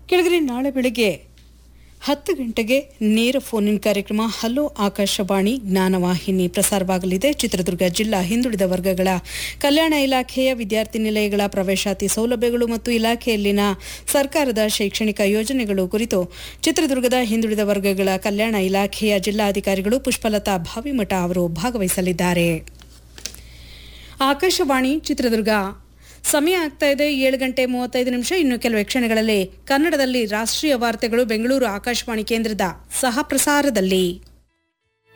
ಕೆಳಗಡೆ ನಾಳೆ ಬೆಳಗ್ಗೆ ಹತ್ತು ಗಂಟೆಗೆ ನೇರ ಫೋನ್ ಇನ್ ಕಾರ್ಯಕ್ರಮ ಹಲೋ ಆಕಾಶವಾಣಿ ಜ್ಞಾನವಾಹಿನಿ ಪ್ರಸಾರವಾಗಲಿದೆ ಚಿತ್ರದುರ್ಗ ಜಿಲ್ಲಾ ಹಿಂದುಳಿದ ವರ್ಗಗಳ ಕಲ್ಯಾಣ ಇಲಾಖೆಯ ವಿದ್ಯಾರ್ಥಿ ನಿಲಯಗಳ ಪ್ರವೇಶಾತಿ ಸೌಲಭ್ಯಗಳು ಮತ್ತು ಇಲಾಖೆಯಲ್ಲಿನ ಸರ್ಕಾರದ ಶೈಕ್ಷಣಿಕ ಯೋಜನೆಗಳು ಕುರಿತು ಚಿತ್ರದುರ್ಗದ ಹಿಂದುಳಿದ ವರ್ಗಗಳ ಕಲ್ಯಾಣ ಇಲಾಖೆಯ ಜಿಲ್ಲಾಧಿಕಾರಿಗಳು ಪುಷ್ಪಲತಾ ಭಾವಿಮಠ ಅವರು ಭಾಗವಹಿಸಲಿದ್ದಾರೆ ಆಕಾಶವಾಣಿ ಚಿತ್ರದುರ್ಗ ಸಮಯ ಆಗ್ತಾ ಇದೆ ಏಳು ಗಂಟೆ ಮೂವತ್ತೈದು ನಿಮಿಷ ಇನ್ನು ಕೆಲವು ಕ್ಷಣಗಳಲ್ಲಿ ಕನ್ನಡದಲ್ಲಿ ರಾಷ್ಟ್ರೀಯ ವಾರ್ತೆಗಳು ಬೆಂಗಳೂರು ಆಕಾಶವಾಣಿ ಕೇಂದ್ರದ ಸಹ ಪ್ರಸಾರದಲ್ಲಿ